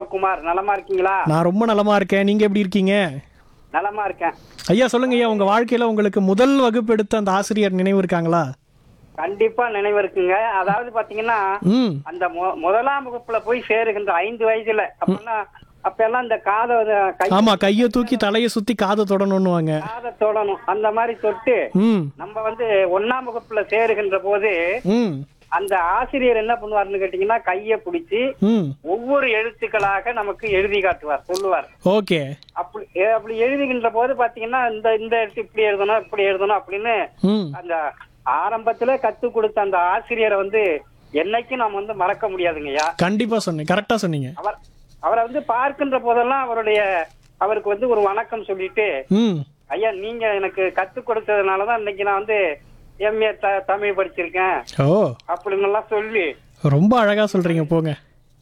சிவகுமார் நலமா இருக்கீங்களா நான் ரொம்ப நலமா இருக்கேன் நீங்க எப்படி இருக்கீங்க நலமா இருக்கேன் ஐயா சொல்லுங்க ஐயா உங்க வாழ்க்கையில உங்களுக்கு முதல் வகுப்பு எடுத்த அந்த ஆசிரியர் நினைவு இருக்காங்களா கண்டிப்பா நினைவு இருக்குங்க அதாவது பாத்தீங்கன்னா ம் அந்த மு- முதலாம் வகுப்புல போய் சேருகின்ற ஐந்து வயசுல அப்படின்னா அப்ப எல்லாம் இந்த காதை வந்து கை ஆமா கையை தூக்கி தலையை சுத்தி காதை தொடணும்னுவாங்க காதை தொடணும் அந்த மாதிரி தொட்டு ம் நம்ம வந்து ஒன்னாம் வகுப்புல சேருகின்ற போது ம் அந்த ஆசிரியர் என்ன பண்ணுவாருன்னு கேட்டீங்கன்னா கையை பிடிச்சி ம் ஒவ்வொரு எழுத்துக்களாக நமக்கு எழுதி காட்டுவார் சொல்லுவார் ஓகே அப்படி எ- அப்படி எழுதுகின்ற போது பாத்தீங்கன்னா இந்த இந்த எழுத்து இப்படி எழுதணும் இப்படி எழுதணும் அப்படின்னு ம் அந்த ஆரம்பத்துல கத்து கொடுத்த அந்த ஆசிரியரை வந்து என்னைக்கும் நாம் வந்து மறக்க முடியாதுங்கய்யா கண்டிப்பா சொன்னீங்க கரெக்டா சொன்னீங்க அவர் அவரை வந்து பார்க்கின்ற போதெல்லாம் அவருடைய அவருக்கு வந்து ஒரு வணக்கம் சொல்லிட்டு ம் ஐயா நீங்க எனக்கு கத்து கொடுத்ததுனாலதான் இன்னைக்கு நான் வந்து எம்ஏ த தமிழ் படிச்சிருக்கேன் ஓ அப்படின்னு எல்லாம் சொல்லி ரொம்ப அழகா சொல்றீங்க போங்க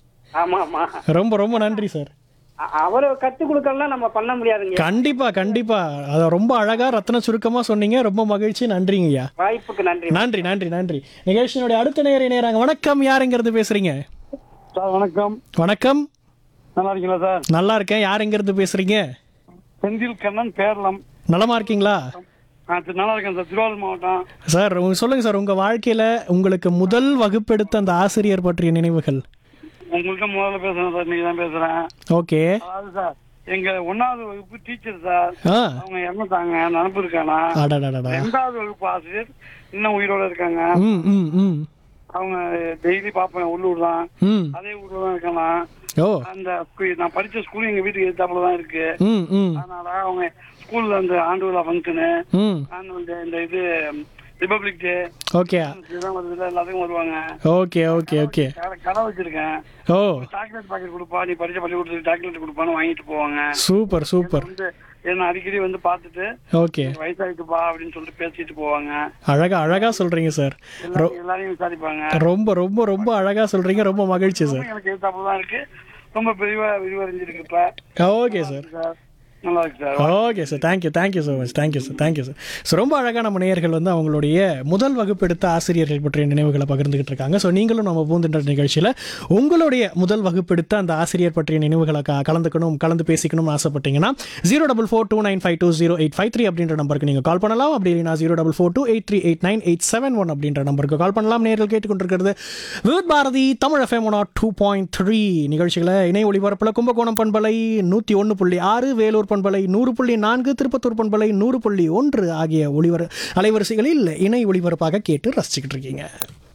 ஆமா ஆமா ரொம்ப ரொம்ப நன்றி சார் அ- அவரை கத்து கொடுக்கலாம் நம்ம பண்ண முடியாதுங்க கண்டிப்பா கண்டிப்பா அத ரொம்ப அழகா ரத்ன சுருக்கமா சொன்னீங்க ரொம்ப மகிழ்ச்சி நன்றிங்க ஐயா வாய்ப்புக்கு நன்றி நன்றி நன்றி நன்றி நிகழ்ச்சியினுடைய அடுத்த நேர நேராங்க வணக்கம் யாருங்கிறது பேசுறீங்க சார் வணக்கம் வணக்கம் நல்லா இருக்கீங்களா சார் நல்லா இருக்கேன் யாருங்கிறது பேசுறீங்க செந்தில் கண்ணன் பேரளம் நலமா இருக்கீங்களா ஆ, சரி, நல்லா இருக்கேன் சார் திருவாரூர் மாவட்டம் சார் உங்க- சொல்லுங்க சார் உங்க வாழ்க்கையில உங்களுக்கு முதல் வகுப்பெடுத்த அந்த ஆசிரியர் பற்றிய நினைவுகள் உங்கள்கிட்ட முதல்ல பேசுறேன் சார் நீங்க தான் பேசுறேன் ஓகே அதாவது சார் எங்க ஒன்னாவது வகுப்பு டீச்சர் சார் ஆ அவங்க இறந்துட்டாங்க நினப்பு இருக்கானா அடடடடா ரெண்டாவது வகுப்பு ஆசிரியர் இன்னும் உயிரோட இருக்காங்க ம் ம் ம் அவங்க டெய்லி பார்ப்பேன் உள்ளூர் தான் ம் அதே ஊர்ல தான் இருக்கானா ஓ அந்த ஸ்கூ- நான் படிச்ச ஸ்கூல் எங்க வீட்டுக்கு எதிர்த்தாப்புல தான் இருக்கு ம் ம் அதனால அவங்க ஸ்கூல்ல அந்த ஆண்டு விழா ஃபங்க்ஷனு ம் இந்த இது ரிபப்ளிக் டே ஓகே இதெல்லாம் வருதுல எல்லாத்துக்கும் வருவாங்க ஓகே ஓகே ஓகே கடை- கடை வச்சிருக்கேன் ஓ சாக்லேட் பாக்கெட் கொடுப்பா நீ படிச்ச பள்ளிக்கூடத்துக்கு சாக்லேட் கொடுப்பான்னு வாங்கிட்டு போவாங்க சூப்பர் சூப்பர் வந்து என்ன அடிக்கடி வந்து பார்த்துட்டு ஓகே வயசாயிட்டுப்பா அப்படின்னு சொல்லிட்டு பேசிட்டு போவாங்க அழகா அழகா சொல்றீங்க சார் எல்லாரும் எல்லாரையும் விசாரிப்பாங்க ரொம்ப ரொம்ப ரொம்ப அழகா சொல்றீங்க ரொம்ப மகிழ்ச்சி சார் எனக்கு எதிர்த்தாப்புல தான் இருக்கு ரொம்ப விரிவா விரிவடைஞ்சிருக்கு இப்ப ஓகே சார் சார் நல்லா இருக்கு sir okay sir thank you thank you so much thank you sir thank you sir so ரொம்ப அழகாக நம்ம நேயர்கள் வந்து அவங்களுடைய முதல் வகுப்பு எடுத்த ஆசிரியர்கள் பற்றிய நினைவுகளை பகிர்ந்துகிட்டு இருக்காங்க ஸோ நீங்களும் நம்ம பூந்துன்ற நிகழ்ச்சியில் உங்களுடைய முதல் வகுப்பு எடுத்த அந்த ஆசிரியர் பற்றிய நினைவுகளை க கலந்துக்கணும் கலந்து பேசிக்கணும்னு ஆசைப்பட்டீங்கன்னா zero double four two nine five two zero eight five three அப்படின்ற நம்பருக்கு நீங்கள் கால் பண்ணலாம் அப்படி இல்லைனா zero double four two eight three eight nine eight seven one அப்படின்ற நம்பருக்கு கால் பண்ணலாம் நேரில் கேட்டுக்கொண்டிருக்கிறது with Bharathi Tamil FM one two point three நிகழ்ச்சிகளை இணை ஒளிபரப்பில் கும்பகோணம் பண்பலை நூற்றி ஒன்று புள்ளி ஆறு வேலூர் பண்பலை நூறு புள்ளி நான்கு திருப்பத்தூர் பண்பலை நூறு புள்ளி ஒன்று ஆகிய ஒளிவர அலைவரிசைகளில் இணை ஒளிபரப்பாக கேட்டு ரசிச்சுக்கிட்டு இருக்கீங்க